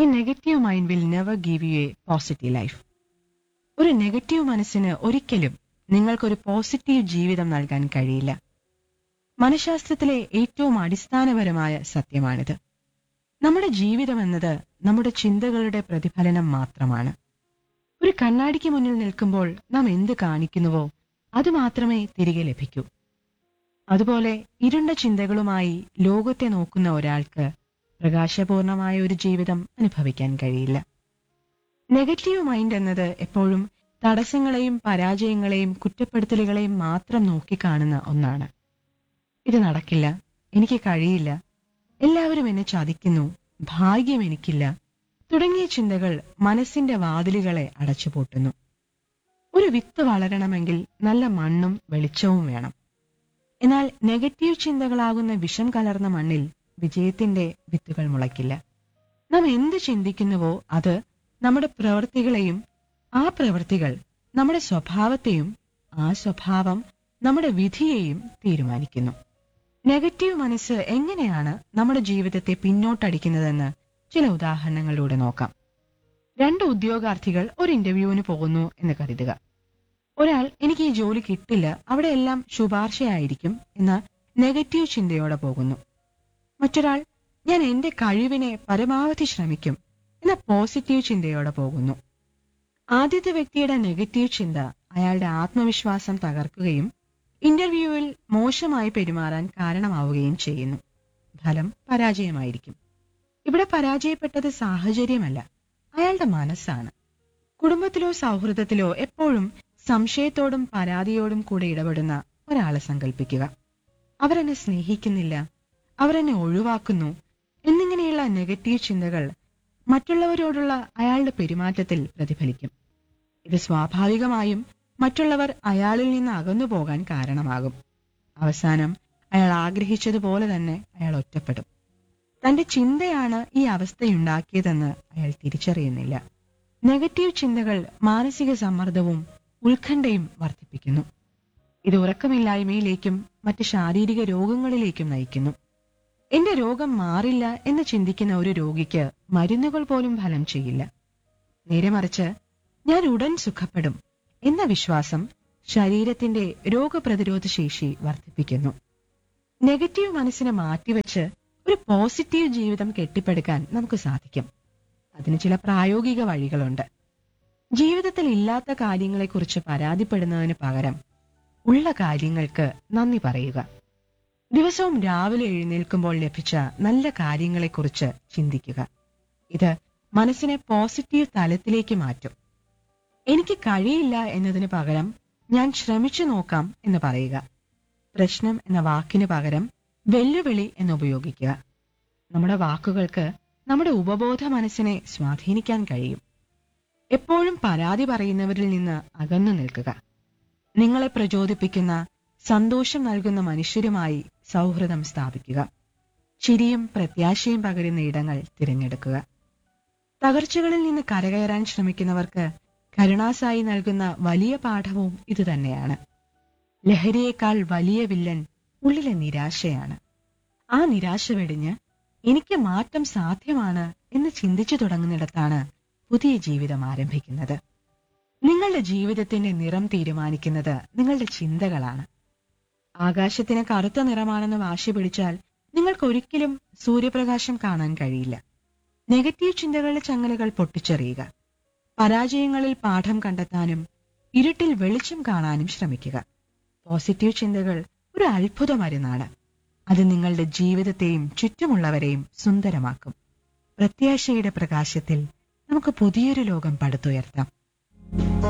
A negative mind will never give you a positive life ഒരു negative മനസ്സിന് ഒരിക്കലും നിങ്ങൾക്കൊരു പോസിറ്റീവ് ജീവിതം നൽകാൻ കഴിയില്ല മനഃശാസ്ത്രത്തിലെ ഏറ്റവും അടിസ്ഥാനപരമായ സത്യമാണിത് നമ്മുടെ ജീവിതം എന്നത് നമ്മുടെ ചിന്തകളുടെ പ്രതിഫലനം മാത്രമാണ് ഒരു കണ്ണാടിക്ക് മുന്നിൽ നിൽക്കുമ്പോൾ നാം എന്ത് കാണിക്കുന്നുവോ അത് മാത്രമേ തിരികെ ലഭിക്കൂ അതുപോലെ ഇരുണ്ട ചിന്തകളുമായി ലോകത്തെ നോക്കുന്ന ഒരാൾക്ക് പ്രകാശപൂർണമായ ഒരു ജീവിതം അനുഭവിക്കാൻ കഴിയില്ല നെഗറ്റീവ് മൈൻഡ് എന്നത് എപ്പോഴും തടസ്സങ്ങളെയും പരാജയങ്ങളെയും കുറ്റപ്പെടുത്തലുകളെയും മാത്രം നോക്കിക്കാണുന്ന ഒന്നാണ് ഇത് നടക്കില്ല എനിക്ക് കഴിയില്ല എല്ലാവരും എന്നെ ചതിക്കുന്നു ഭാഗ്യം എനിക്കില്ല തുടങ്ങിയ ചിന്തകൾ മനസ്സിന്റെ വാതിലുകളെ അടച്ചുപൂട്ടുന്നു ഒരു വിത്ത് വളരണമെങ്കിൽ നല്ല മണ്ണും വെളിച്ചവും വേണം എന്നാൽ നെഗറ്റീവ് ചിന്തകളാകുന്ന വിഷം കലർന്ന മണ്ണിൽ വിജയത്തിന്റെ വിത്തുകൾ മുളയ്ക്കില്ല നാം എന്ത് ചിന്തിക്കുന്നുവോ അത് നമ്മുടെ പ്രവൃത്തികളെയും ആ പ്രവൃത്തികൾ നമ്മുടെ സ്വഭാവത്തെയും ആ സ്വഭാവം നമ്മുടെ വിധിയെയും തീരുമാനിക്കുന്നു നെഗറ്റീവ് മനസ്സ് എങ്ങനെയാണ് നമ്മുടെ ജീവിതത്തെ പിന്നോട്ടടിക്കുന്നതെന്ന് ചില ഉദാഹരണങ്ങളിലൂടെ നോക്കാം രണ്ട് ഉദ്യോഗാർത്ഥികൾ ഒരു ഇന്റർവ്യൂവിന് പോകുന്നു എന്ന് കരുതുക ഒരാൾ എനിക്ക് ഈ ജോലി കിട്ടില്ല അവിടെ എല്ലാം ശുപാർശയായിരിക്കും എന്ന നെഗറ്റീവ് ചിന്തയോടെ പോകുന്നു മറ്റൊരാൾ ഞാൻ എന്റെ കഴിവിനെ പരമാവധി ശ്രമിക്കും എന്ന പോസിറ്റീവ് ചിന്തയോടെ പോകുന്നു ആദ്യത്തെ വ്യക്തിയുടെ നെഗറ്റീവ് ചിന്ത അയാളുടെ ആത്മവിശ്വാസം തകർക്കുകയും ഇന്റർവ്യൂവിൽ മോശമായി പെരുമാറാൻ കാരണമാവുകയും ചെയ്യുന്നു ഫലം പരാജയമായിരിക്കും ഇവിടെ പരാജയപ്പെട്ടത് സാഹചര്യമല്ല അയാളുടെ മനസ്സാണ് കുടുംബത്തിലോ സൗഹൃദത്തിലോ എപ്പോഴും സംശയത്തോടും പരാതിയോടും കൂടെ ഇടപെടുന്ന ഒരാളെ സങ്കല്പിക്കുക അവരെന്നെ സ്നേഹിക്കുന്നില്ല അവരെന്നെ ഒഴിവാക്കുന്നു എന്നിങ്ങനെയുള്ള നെഗറ്റീവ് ചിന്തകൾ മറ്റുള്ളവരോടുള്ള അയാളുടെ പെരുമാറ്റത്തിൽ പ്രതിഫലിക്കും ഇത് സ്വാഭാവികമായും മറ്റുള്ളവർ അയാളിൽ നിന്ന് അകന്നു പോകാൻ കാരണമാകും അവസാനം അയാൾ ആഗ്രഹിച്ചതുപോലെ തന്നെ അയാൾ ഒറ്റപ്പെടും തന്റെ ചിന്തയാണ് ഈ അവസ്ഥയുണ്ടാക്കിയതെന്ന് അയാൾ തിരിച്ചറിയുന്നില്ല നെഗറ്റീവ് ചിന്തകൾ മാനസിക സമ്മർദ്ദവും ഉത്കണ്ഠയും വർദ്ധിപ്പിക്കുന്നു ഇത് ഉറക്കമില്ലായ്മയിലേക്കും മറ്റ് ശാരീരിക രോഗങ്ങളിലേക്കും നയിക്കുന്നു എന്റെ രോഗം മാറില്ല എന്ന് ചിന്തിക്കുന്ന ഒരു രോഗിക്ക് മരുന്നുകൾ പോലും ഫലം ചെയ്യില്ല നേരെ മറിച്ച് ഞാൻ ഉടൻ സുഖപ്പെടും എന്ന വിശ്വാസം ശരീരത്തിന്റെ രോഗപ്രതിരോധ ശേഷി വർദ്ധിപ്പിക്കുന്നു നെഗറ്റീവ് മനസ്സിനെ മാറ്റിവെച്ച് ഒരു പോസിറ്റീവ് ജീവിതം കെട്ടിപ്പടുക്കാൻ നമുക്ക് സാധിക്കും അതിന് ചില പ്രായോഗിക വഴികളുണ്ട് ജീവിതത്തിൽ ഇല്ലാത്ത കാര്യങ്ങളെക്കുറിച്ച് പരാതിപ്പെടുന്നതിന് പകരം ഉള്ള കാര്യങ്ങൾക്ക് നന്ദി പറയുക ദിവസവും രാവിലെ എഴുന്നേൽക്കുമ്പോൾ ലഭിച്ച നല്ല കാര്യങ്ങളെക്കുറിച്ച് ചിന്തിക്കുക ഇത് മനസ്സിനെ പോസിറ്റീവ് തലത്തിലേക്ക് മാറ്റും എനിക്ക് കഴിയില്ല എന്നതിന് പകരം ഞാൻ ശ്രമിച്ചു നോക്കാം എന്ന് പറയുക പ്രശ്നം എന്ന വാക്കിന് പകരം വെല്ലുവിളി എന്ന് ഉപയോഗിക്കുക നമ്മുടെ വാക്കുകൾക്ക് നമ്മുടെ ഉപബോധ മനസ്സിനെ സ്വാധീനിക്കാൻ കഴിയും എപ്പോഴും പരാതി പറയുന്നവരിൽ നിന്ന് അകന്നു നിൽക്കുക നിങ്ങളെ പ്രചോദിപ്പിക്കുന്ന സന്തോഷം നൽകുന്ന മനുഷ്യരുമായി സൗഹൃദം സ്ഥാപിക്കുക ചിരിയും പ്രത്യാശയും പകരുന്ന ഇടങ്ങൾ തിരഞ്ഞെടുക്കുക തകർച്ചകളിൽ നിന്ന് കരകയറാൻ ശ്രമിക്കുന്നവർക്ക് കരുണാസായി നൽകുന്ന വലിയ പാഠവും ഇതുതന്നെയാണ് ലഹരിയേക്കാൾ വലിയ വില്ലൻ ഉള്ളിലെ നിരാശയാണ് ആ നിരാശ വെടിഞ്ഞ് എനിക്ക് മാറ്റം സാധ്യമാണ് എന്ന് ചിന്തിച്ചു തുടങ്ങുന്നിടത്താണ് പുതിയ ജീവിതം ആരംഭിക്കുന്നത് നിങ്ങളുടെ ജീവിതത്തിന്റെ നിറം തീരുമാനിക്കുന്നത് നിങ്ങളുടെ ചിന്തകളാണ് ആകാശത്തിന് കറുത്ത നിറമാണെന്ന് വാശി പിടിച്ചാൽ നിങ്ങൾക്ക് ഒരിക്കലും സൂര്യപ്രകാശം കാണാൻ കഴിയില്ല നെഗറ്റീവ് ചിന്തകളുടെ ചങ്ങലകൾ പൊട്ടിച്ചെറിയുക പരാജയങ്ങളിൽ പാഠം കണ്ടെത്താനും ഇരുട്ടിൽ വെളിച്ചം കാണാനും ശ്രമിക്കുക പോസിറ്റീവ് ചിന്തകൾ ഒരു അത്ഭുത മരുന്നാണ് അത് നിങ്ങളുടെ ജീവിതത്തെയും ചുറ്റുമുള്ളവരെയും സുന്ദരമാക്കും പ്രത്യാശയുടെ പ്രകാശത്തിൽ നമുക്ക് പുതിയൊരു ലോകം പടുത്തുയർത്താം